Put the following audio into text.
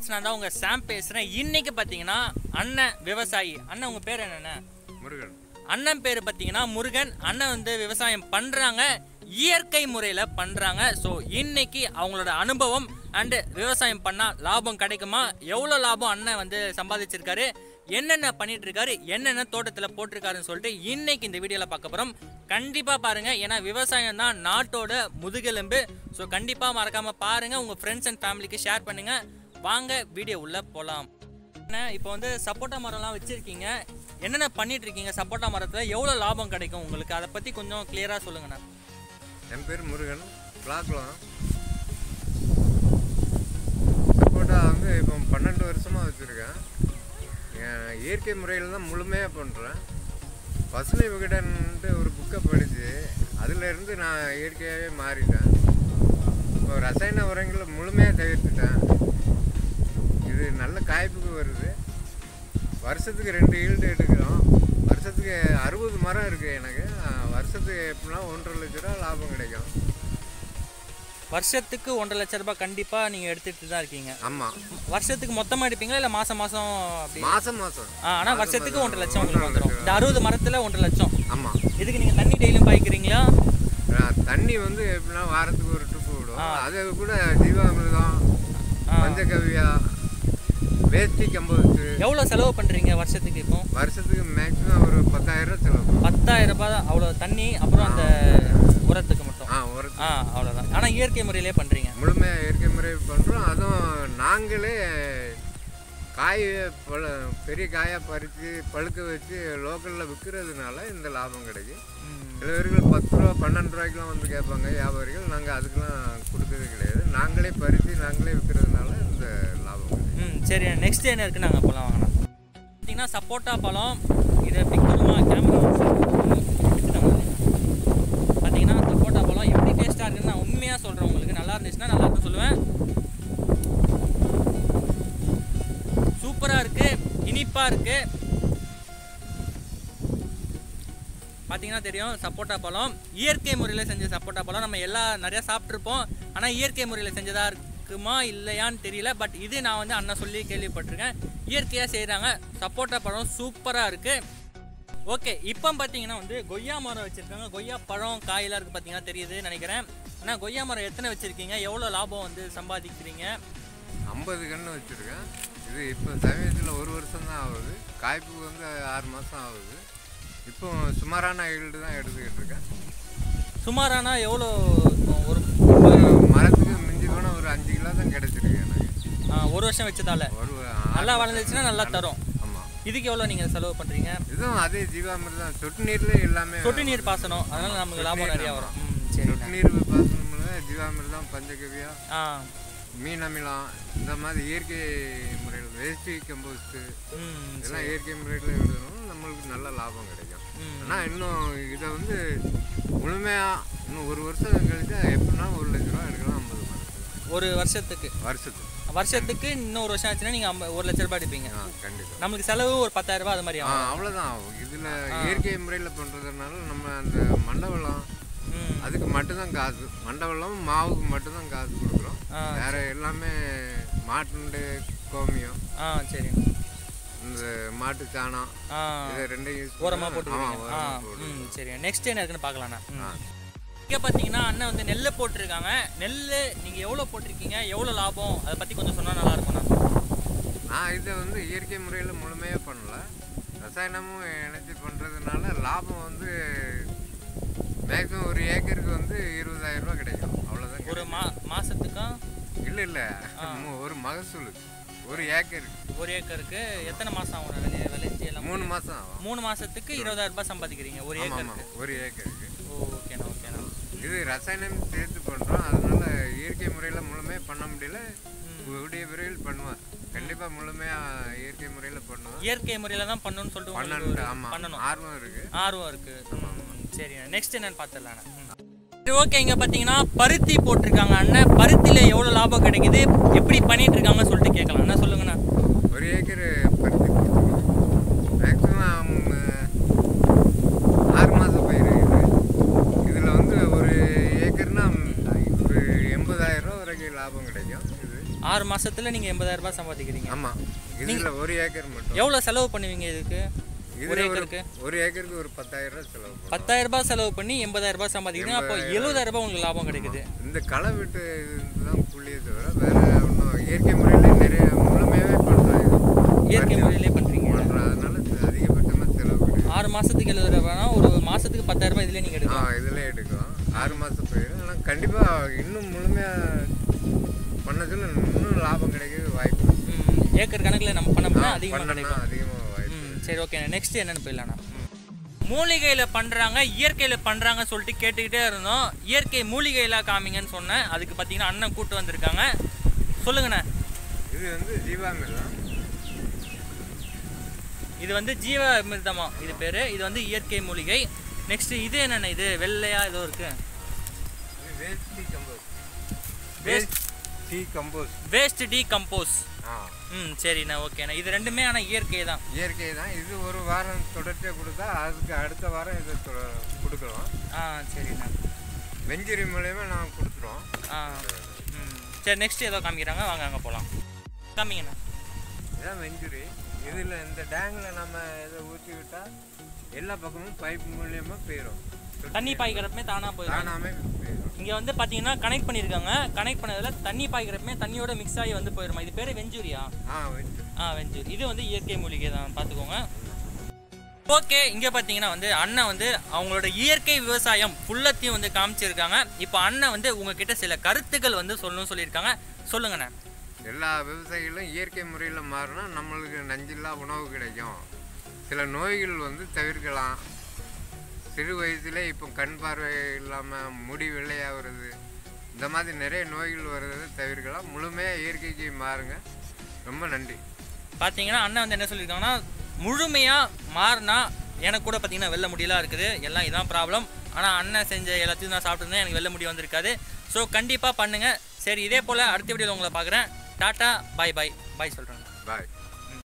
Friends நான் தான் உங்கள் சாம் பேசுகிறேன் இன்னைக்கு பார்த்தீங்கன்னா அண்ணன் விவசாயி அண்ணன் உங்கள் பேர் என்னென்ன முருகன் அண்ணன் பேர் பார்த்தீங்கன்னா முருகன் அண்ணன் வந்து விவசாயம் பண்ணுறாங்க இயற்கை முறையில் பண்ணுறாங்க ஸோ இன்னைக்கு அவங்களோட அனுபவம் அண்டு விவசாயம் பண்ணால் லாபம் கிடைக்குமா எவ்வளோ லாபம் அண்ணன் வந்து சம்பாதிச்சிருக்காரு என்னென்ன பண்ணிட்டு இருக்காரு என்னென்ன தோட்டத்தில் போட்டிருக்காருன்னு சொல்லிட்டு இன்னைக்கு இந்த வீடியோவில் பார்க்க போகிறோம் கண்டிப்பாக பாருங்கள் ஏன்னா விவசாயம் தான் நாட்டோட முதுகெலும்பு ஸோ கண்டிப்பாக மறக்காமல் பாருங்கள் உங்கள் ஃப்ரெண்ட்ஸ் அண்ட் ஃபேமிலிக்கு ஷேர் பண்ணுங்கள் வாங்க வீடியோ உள்ளே போகலாம் அண்ணா இப்போ வந்து சப்போட்டா மரம்லாம் வச்சுருக்கீங்க என்னென்ன பண்ணிட்டு இருக்கீங்க சப்போட்டா மரத்தில் எவ்வளோ லாபம் கிடைக்கும் உங்களுக்கு அதை பற்றி கொஞ்சம் கிளியராக சொல்லுங்கண்ணா என் பேர் முருகன் பிளாக்லாம் சப்போட்டா வந்து இப்போ பன்னெண்டு வருஷமாக வச்சுருக்கேன் என் இயற்கை முறையில் தான் முழுமையாக பண்ணுறேன் பசுமை விகடன்ட்டு ஒரு புக்கை படித்து அதிலிருந்து நான் இயற்கையாகவே மாறிட்டேன் இப்போ ரசாயன உரங்களை முழுமையாக தவிர்த்துட்டேன் இது நல்ல காய்ப்புக்கு வருது வருஷத்துக்கு ரெண்டு ஈல்டு எடுக்கிறோம் வருஷத்துக்கு அறுபது மரம் இருக்குது எனக்கு அஹ் வருஷத்துக்கு எப்படின்னா ஒன்றரை லட்ச ரூபா லாபம் கிடைக்கும் வருஷத்துக்கு ஒன்றரை லட்ச ரூபாய் கண்டிப்பாக நீங்கள் எடுத்துகிட்டு தான் இருக்கீங்க ஆமாம் வருஷத்துக்கு மொத்தமாக எடுப்பீங்களா இல்லை மாதம் மாதம் அப்படி மாதம் மாதம் ஆ ஆனால் வருஷத்துக்கு ஒன்றரை லட்சம் உங்களுக்கு வந்துடும் இந்த அறுபது மரத்தில் ஒன்றரை லட்சம் ஆமாம் இதுக்கு நீங்கள் தண்ணி டெய்லியும் பாய்க்கிறீங்களா தண்ணி வந்து எப்படின்னா வாரத்துக்கு ஒரு ட்ரிப்பு விடும் அது கூட ஜீவாமிர்தம் பஞ்சகவியா வேஷ்டி கம்போஸ்ட்டு எவ்வளோ செலவு பண்ணுறீங்க வருஷத்துக்கு இப்போ வருஷத்துக்கு மேக்ஸிமம் ஒரு பத்தாயிரம் ரூபா செலவு பத்தாயிரம் ரூபாய் தான் அவ்வளோ தண்ணி அப்புறம் அந்த உரத்துக்கு மட்டும் ஆ ஒரு ஆ அவ்வளோதான் ஆனால் இயற்கை முறையிலே பண்ணுறீங்க முழுமையாக இயற்கை முறை பண்ணுறோம் அதுவும் நாங்களே காய் பழ பெரிய காயாக பறித்து பழுக்க வச்சு லோக்கலில் விற்கிறதுனால இந்த லாபம் கிடைக்கும் சில பேர்கள் பத்து ரூபா பன்னெண்டு ரூபாய்க்குலாம் வந்து கேட்பாங்க வியாபாரிகள் நாங்கள் அதுக்கெல்லாம் கொடுக்கறது கிடையாது நாங்களே பறித்து நாங்களே விற்கிறதுனால இந்த லாபம் கிடைக்கும் ம் சரி நெக்ஸ்ட் என்ன இருக்குது நாங்கள் போகலாம் வாங்கண்ணா பார்த்தீங்கன்னா சப்போட்டா பழம் இதை பிக்கணுமா கேமரா பார்த்தீங்கன்னா சப்போட்டா பழம் எப்படி டேஸ்ட்டாக இருக்குன்னு நான் உண்மையாக சொல்கிறேன் உங்களுக்கு நல்லா இருந்துச்சுன்னா நல்லா இருக்கும் சொல்லுவேன் சூப்பராக இருக்குது இனிப்பாக இருக்குது பார்த்தீங்கன்னா தெரியும் சப்போட்டா பழம் இயற்கை முறையில் செஞ்ச சப்போட்டா பழம் நம்ம எல்லாம் நிறையா சாப்பிட்ருப்போம் ஆனால் இயற்கை முறையில் செஞ்சதா இருக்குமா இல்லையான்னு தெரியல பட் இது நான் வந்து அண்ணன் சொல்லி கேள்விப்பட்டிருக்கேன் இயற்கையாக செய்கிறாங்க சப்போட்டா பழம் சூப்பராக இருக்குது ஓகே இப்போ பார்த்தீங்கன்னா வந்து கொய்யா மரம் வச்சுருக்காங்க கொய்யா பழம் காயெல்லாம் இருக்குது பார்த்தீங்கன்னா தெரியுது நினைக்கிறேன் ஆனால் கொய்யா மரம் எத்தனை வச்சுருக்கீங்க எவ்வளோ லாபம் வந்து சம்பாதிக்கிறீங்க ஐம்பது கன்று வச்சுருக்கேன் இது இப்போ சமயத்தில் ஒரு வருஷம் தான் ஆகுது காய்ப்புக்கு வந்து ஆறு மாதம் ஆகுது இப்போ சுமாரான ஈல்டு தான் எடுத்துக்கிட்டு இருக்கேன் சுமாரானா எவ்வளோ ஒரு ஒரு மரத்துக்கு மிஞ்சி போனால் ஒரு அஞ்சு கிலோ தான் கிடைச்சிருக்கு எனக்கு ஆ, ஒரு வருஷம் வச்சதால ஒரு நல்லா வளர்ந்துச்சுன்னா நல்லா தரும் ஆமாம் இதுக்கு எவ்வளோ நீங்கள் செலவு பண்ணுறீங்க இதுவும் அதே ஜீவாமிர்தம் தான் சொட்டு நீரில் எல்லாமே சொட்டு நீர் பாசனம் அதனால நமக்கு லாபம் நிறையா வரும் ம் சரி சொட்டு நீர் பாசனம்ல ஜீவாமிர்தம் பஞ்சகவியா ஆ மீன் அமிலம் இந்த மாதிரி இயற்கை முறையில் வேஸ்டி கம்போஸ்ட்டு ம் இதெல்லாம் இயற்கை முறையில் எழுதணும் நம்மளுக்கு நல்ல லாபம் கிடைக்கும் ம். ஆனால் இன்னும் இதை வந்து முழுமையாக இன்னும் ஒரு வருஷம் கழிச்சா எப்படின்னா ஒரு லட்ச ரூபா எடுக்கலாம் ஐம்பது மரத்தில் ஒரு வருஷத்துக்கு வருஷத்துக்கு வருஷத்துக்கு இன்னும் ஒரு வருஷம் ஆச்சுன்னா நீங்கள் ஐம்ப- ஒரு லட்ச ரூபாய் எடுப்பீங்க ஆ கண்டிப்பாக நம்மளுக்கு செலவு ஒரு பத்தாயிரம் ரூபாய் அது மாதிரி ஆ ஆகும் அவ்வளோதான் ஆகும் இதில் இயற்கை முறையில் பண்ணுறதுனால நம்ம அந்த மண்டவளம் ம் அதுக்கு மட்டும்தான் காசு மண்டவளம் மாவுக்கு மட்டும்தான் காசு கொடுக்குறோம் ஆ. வேற எல்லாமே மாட்டுண்டு கோமியம் ஆ சரி இந்த மாட்டு சாணம் ஆ இதை ரெண்டையும் யூஸ் ஓரமாக பண்ணா- போட்டுருவீங்க ஆமா, ஆ ஓரமா போட்டு ம் சரி நெக்ஸ்ட் என்ன இருக்குன்னு பார்க்கலாண்ணா ஆ. இங்கே பார்த்தீங்கன்னா அண்ணன் வந்து நெல்லை போட்டிருக்காங்க நெல் நீங்கள் எவ்வளோ போட்டிருக்கீங்க எவ்வளோ லாபம் அதை பற்றி கொஞ்சம் சொன்னால் நல்லா இருக்கும்ண்ணா நான் இதை வந்து இயற்கை முறையில் முழுமையாக பண்ணல ரசாயனமும் இணைச்சி பண்ணுறதுனால லாபம் வந்து மேக்ஸிமம் ஒரு ஏக்கருக்கு வந்து இருபதாயிரம் ரூபாய் கிடைக்கும் அவ்வளோதான் ஒரு மா மாதத்துக்கா இல்லை இல்லை ஒரு மகசூல் ஒரு ஏக்கருக்கு ஒரு ஏக்கருக்கு எத்தனை மாதம் ஆகும் விளைய விளைஞ்சி எல்லாம் மூணு மாதம் ஆகும் மூணு மாதத்துக்கு இருபதாயிரம் ரூபாய் சம்பாதிக்கிறீங்க ஒரு ஆமாம் ஏக்கருக்கு ஆமாம் ஒரு ஏக்கருக்கு ஓகேண்ணா ஓகேண்ணா இது ரசாயனம் சேர்த்து பண்ணுறோம் அதனால இயற்கை முறையில் முழுமையாக பண்ண முடியல கூடிய விரைவில் பண்ணுவேன் கண்டிப்பாக முழுமையாக இயற்கை முறையில் பண்ணுவேன் இயற்கை முறையில் தான் பண்ணணும்னு சொல்லிட்டு உங்களுக்கு பன்னெண்டு ஒரு ஆமாம் பண்ணணும் ஆர்வம் இருக்குது ஆர்வம் இருக்கு சரி நெக்ஸ்ட் என்னன்னு பார்த்துடலாம் சரி ஓகே இங்கே பார்த்தீங்கன்னா பருத்தி போட்டிருக்காங்க அண்ணன் பருத்தியில் எவ்வளோ லாபம் கிடைக்குது எப்படி பண்ணிட்டு இருக்காங்கன்னு சொல்லிட்டு கேட்கலாம் அண்ணா சொல்லுங்கண்ணா ஒரு ஏக்கர் பருத்தி போட்டுருக்கோம் மேக்ஸிமம் ஆறு மாதம் பயிர் இது இதில் வந்து ஒரு ஏக்கர்னா ஒரு எண்பதாயிரம் ரூபா வரைக்கும் லாபம் கிடைக்கும் இது ஆறு மாசத்துல நீங்க எண்பதாயிரம் ரூபாய் சம்பாதிக்கிறீங்க ஆமாம் இதில் ஒரு ஏக்கர் மட்டும் எவ்வளவு செலவு பண்ணுவீங்க இதுக்கு ஒரு இதில் ஒரு ஏக்கருக்கு ஒரு ஏக்கருக்கு ஒரு பத்தாயிரம் ரூபாய் செலவு பண்ணும் பத்தாயிரம் ரூபாய் செலவு பண்ணி எண்பதாயிரம் ரூபாய் சம்பாதிக்கிறீங்க அப்போ எழுபதாயிரம் ரூபாய் உங்களுக்கு லாபம் கிடைக்குது இந்த களை விட்டு இதுதான் கூலியே தவிர வேற ஒன்றும் இயற்கை முறையில நிறைய முழுமையாகவே பண்ணுறேன் இயற்கை முறையிலே பண்றீங்க பண்ணுறதுனால அதிகபட்சமாக செலவு கிடையாது ஆறு மாசத்துக்கு எழுபது ரூபாய்னா ஒரு மாசத்துக்கு பத்தாயிரம் ரூபாய் இதுல நீங்க ஆ எடுக்கலாம் இதில் எடுக்கும் ஆறு மாதம் போயிடும் ஆனால் கண்டிப்பாக இன்னும் முழுமையாக பண்ணதில் இன்னும் லாபம் கிடைக்கிறது வாய்ப்பு இருக்கு. ம், ஏக்கர் கணக்குல நம்ம பண்ணோம்னா அதிகமாக பண்ணோம்னா கிடைக்கும் அதிகமாக வாய்ப்பு ம் சரி ஓகே நெக்ஸ்ட் என்னன்னு போயிடலாம் மூலிகையில பண்றாங்க இயற்கையில பண்றாங்க சொல்லிட்டு கேட்டுக்கிட்டே இருந்தோம் இயற்கை மூலிகையில காமிங்கன்னு சொன்னேன் அதுக்கு பார்த்தீங்கன்னா அண்ணன் கூட்டு வந்திருக்காங்க சொல்லுங்கண்ணே இது வந்து ஜீவாமிர்தம் இது வந்து ஜீவ அமிர்தமா இது பேரு இது வந்து இயற்கை மூலிகை நெக்ஸ்ட் இது என்னண்ணே இது வெள்ளையா ஏதோ இருக்கு இது waste decompose Waste- decompose waste decompose ஆ ம் சரிண்ணே ஓகேண்ணே இது ரெண்டுமே ஆனால் இயற்கை தான் இயற்கை தான் இது ஒரு வாரம் தொடர்ச்சியாக கொடுத்தா அதுக்கு அடுத்த வாரம் இதை தொ- கொடுக்குறோம் ஆ சரிண்ணே வெஞ்சிரி மூலயமா நான் கொடுத்துருவோம் ஆ ம் சரி நெக்ஸ்ட் ஏதோ காமிக்கிறாங்க வாங்க அங்கே போகலாம் காமிங்கண்ணா இதான் வெஞ்சுரி இதில் இந்த டேங்கில் நம்ம இதை ஊற்றி விட்டால் எல்லா பக்கமும் பைப் மூலியமா போயிடும் தண்ணி பாய்க்கிறப்பமே தானாக போயிடும் தானாமே போயிடும் இங்கே வந்து பார்த்தீங்கன்னா கனெக்ட் பண்ணியிருக்காங்க கனெக்ட் பண்ணதில் தண்ணி பாய்க்கிறப்பமே தண்ணியோட மிக்ஸ் ஆகி வந்து போயிடுமா இது பேர் வெஞ்சூரியா ஆ வெஞ்சு ஆ வெஞ்சூரி இது வந்து இயற்கை மூலிகை தான் பார்த்துக்கோங்க ஓகே இங்கே பார்த்தீங்கன்னா வந்து அண்ணன் வந்து அவங்களோட இயற்கை விவசாயம் ஃபுல்லத்தையும் வந்து காமிச்சிருக்காங்க இப்போ அண்ணன் வந்து உங்ககிட்ட சில கருத்துக்கள் வந்து சொல்லணும்னு சொல்லியிருக்காங்க சொல்லுங்கண்ணே எல்லா விவசாயிகளும் இயற்கை முறையில் மாறினா நம்மளுக்கு நஞ்சில்லா உணவு கிடைக்கும் சில நோய்கள் வந்து தவிர்க்கலாம் சிறு வயசுல இப்போ கண் பார்வை இல்லாமல் முடி வெள்ளையாகிறது இந்த மாதிரி நிறைய நோய்கள் வர்றதை தவிர்க்கலாம் முழுமையாக இயற்கைக்கு மாறுங்க ரொம்ப நன்றி பார்த்தீங்கன்னா அண்ணன் வந்து என்ன சொல்லியிருக்காங்கன்னா முழுமையாக மாறினா எனக்கு கூட பார்த்தீங்கன்னா வெள்ள முடியலாம் இருக்குது எல்லாம் இதான் ப்ராப்ளம் ஆனால் அண்ணன் செஞ்ச எல்லாத்தையும் நான் சாப்பிட்டுருந்தேன் எனக்கு வெள்ள முடி வந்திருக்காது ஸோ கண்டிப்பாக பண்ணுங்கள் சரி இதே போல் அடுத்த வீடியோவில் உங்களை பார்க்குறேன் டாட்டா பாய் பாய் பாய் சொல்கிறேன் பாய்